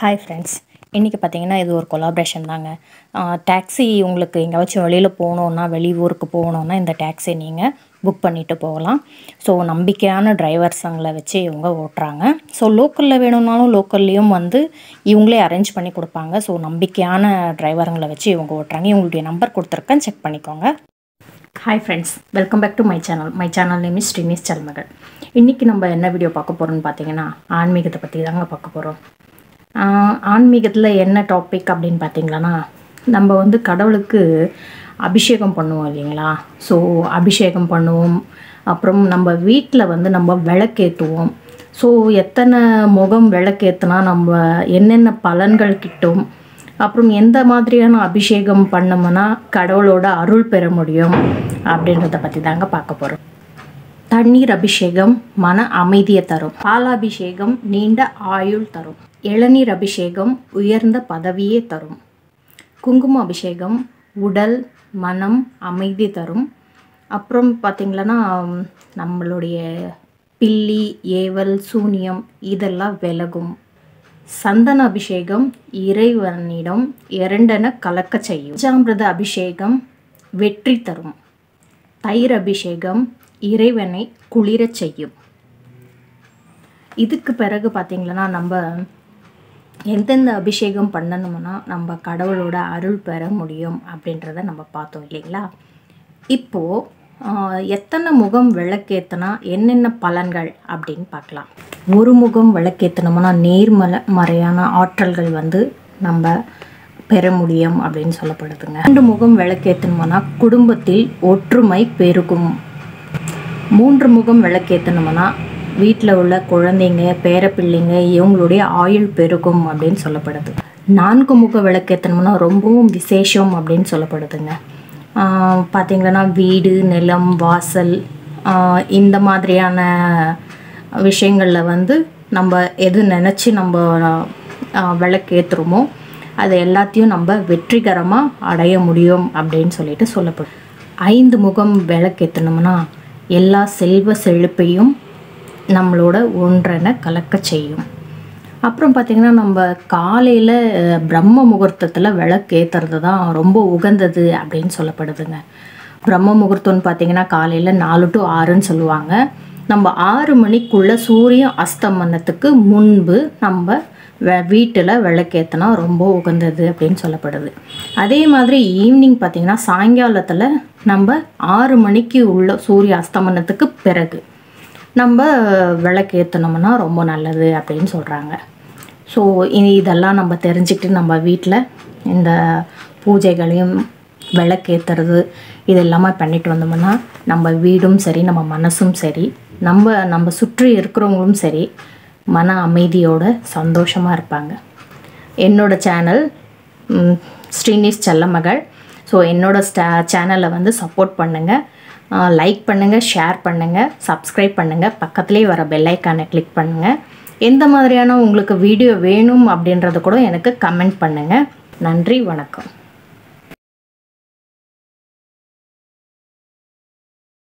hi friends இன்றைக்கி பார்த்தீங்கன்னா இது ஒரு கொலாப்ரேஷன் தாங்க டாக்ஸி உங்களுக்கு எங்கேயாச்சும் வெளியில் போகணுன்னா வெளியூருக்கு போகணுன்னா இந்த டாக்ஸி நீங்கள் புக் பண்ணிவிட்டு போகலாம் ஸோ நம்பிக்கையான டிரைவர்ஸுங்களை வச்சு இவங்க ஓட்டுறாங்க ஸோ லோக்கலில் வேணும்னாலும் லோக்கல்லையும் வந்து இவங்களே அரேஞ்ச் பண்ணி கொடுப்பாங்க ஸோ நம்பிக்கையான டிரைவருங்களை வச்சு இவங்க ஓட்டுறாங்க இவங்களுடைய நம்பர் கொடுத்துருக்கேன் செக் பண்ணிக்கோங்க hi friends welcome back to my channel my channel name is Srini's சல்மகள் இன்றைக்கி நம்ம என்ன வீடியோ பார்க்க போகிறோம்னு பார்த்தீங்கன்னா ஆன்மீகத்தை பற்றி தாங்க பார்க்க போகிறோம் ஆன்மீகத்தில் என்ன டாபிக் அப்படின்னு பார்த்தீங்களன்னா நம்ம வந்து கடவுளுக்கு அபிஷேகம் பண்ணுவோம் இல்லைங்களா ஸோ அபிஷேகம் பண்ணுவோம் அப்புறம் நம்ம வீட்டில் வந்து நம்ம விளக்கேற்றுவோம் ஸோ எத்தனை முகம் விளக்கேற்றுனா நம்ம என்னென்ன பலன்கள் கிட்டும் அப்புறம் எந்த மாதிரியான அபிஷேகம் பண்ணோம்னா கடவுளோட அருள் பெற முடியும் அப்படின்றத பற்றி தாங்க பார்க்க போகிறோம் தண்ணீர் அபிஷேகம் மன அமைதியை தரும் பாலாபிஷேகம் நீண்ட ஆயுள் தரும் இளநீர் அபிஷேகம் உயர்ந்த பதவியே தரும் குங்கும அபிஷேகம் உடல் மனம் அமைதி தரும் அப்புறம் பார்த்திங்களன்னா நம்மளுடைய பில்லி ஏவல் சூனியம் இதெல்லாம் விலகும் சந்தன அபிஷேகம் இறைவனிடம் இரண்டென கலக்க செய்யும் பஞ்சாமிரத அபிஷேகம் வெற்றி தரும் தயிர் அபிஷேகம் இறைவனை குளிரச் செய்யும் இதுக்கு பிறகு பார்த்திங்களன்னா நம்ம எந்தெந்த அபிஷேகம் பண்ணணும்னா நம்ம கடவுளோட அருள் பெற முடியும் அப்படின்றத நம்ம பார்த்தோம் இல்லைங்களா இப்போது எத்தனை முகம் விளக்கேற்றினா என்னென்ன பலன்கள் அப்படின்னு பார்க்கலாம் ஒரு முகம் விளக்கேற்றினோம்னா நேர்மல மறையான ஆற்றல்கள் வந்து நம்ம பெற முடியும் அப்படின்னு சொல்லப்படுதுங்க ரெண்டு முகம் விளக்கேற்றணும்னா குடும்பத்தில் ஒற்றுமை பெருகும் மூன்று முகம் விளக்கேற்றணும்னா வீட்டில் உள்ள குழந்தைங்க பேரப்பிள்ளைங்க இவங்களுடைய ஆயுள் பெருகும் அப்படின்னு சொல்லப்படுது நான்கு முக விளக்கேற்றணும்னா ரொம்பவும் விசேஷம் அப்படின்னு சொல்லப்படுதுங்க பார்த்திங்கன்னா வீடு நிலம் வாசல் இந்த மாதிரியான விஷயங்களில் வந்து நம்ம எது நினச்சி நம்ம விளக்கேற்றுறோமோ அதை எல்லாத்தையும் நம்ம வெற்றிகரமாக அடைய முடியும் அப்படின்னு சொல்லிட்டு சொல்லப்படும் ஐந்து முகம் விளக்கேற்றணும்னா எல்லா செல்வ செழிப்பையும் நம்மளோட ஒன்றென கலக்க செய்யும் அப்புறம் பார்த்திங்கன்னா நம்ம காலையில் பிரம்ம முகூர்த்தத்தில் விளக்கேற்றுறது தான் ரொம்ப உகந்தது அப்படின்னு சொல்லப்படுதுங்க பிரம்ம முகூர்த்தம்னு பார்த்திங்கன்னா காலையில் நாலு டு ஆறுன்னு சொல்லுவாங்க நம்ம ஆறு மணிக்குள்ளே சூரியன் அஸ்தமனத்துக்கு முன்பு நம்ம வீட்டில் விளக்கேற்றினா ரொம்ப உகந்தது அப்படின்னு சொல்லப்படுது அதே மாதிரி ஈவினிங் பார்த்திங்கன்னா சாயங்காலத்தில் நம்ம ஆறு மணிக்கு உள்ள சூரிய அஸ்தமனத்துக்கு பிறகு நம்ம விளக்கு ஏற்றினோம்னா ரொம்ப நல்லது அப்படின்னு சொல்கிறாங்க ஸோ இதெல்லாம் நம்ம தெரிஞ்சுக்கிட்டு நம்ம வீட்டில் இந்த பூஜைகளையும் விளக்கேற்றுறது இது எல்லாமே பண்ணிட்டு வந்தோம்னா நம்ம வீடும் சரி நம்ம மனசும் சரி நம்ம நம்ம சுற்றி இருக்கிறவங்களும் சரி மன அமைதியோட சந்தோஷமாக இருப்பாங்க என்னோட சேனல் ஸ்ரீனிஸ் செல்லமகள் ஸோ என்னோட ஸ்டா சேனலை வந்து சப்போர்ட் பண்ணுங்கள் லைக் பண்ணுங்கள் ஷேர் பண்ணுங்கள் சப்ஸ்கிரைப் பண்ணுங்கள் பக்கத்துலேயே வர பெல்லைக்கானை கிளிக் பண்ணுங்கள் எந்த மாதிரியான உங்களுக்கு வீடியோ வேணும் அப்படின்றத கூட எனக்கு கமெண்ட் பண்ணுங்கள் நன்றி வணக்கம்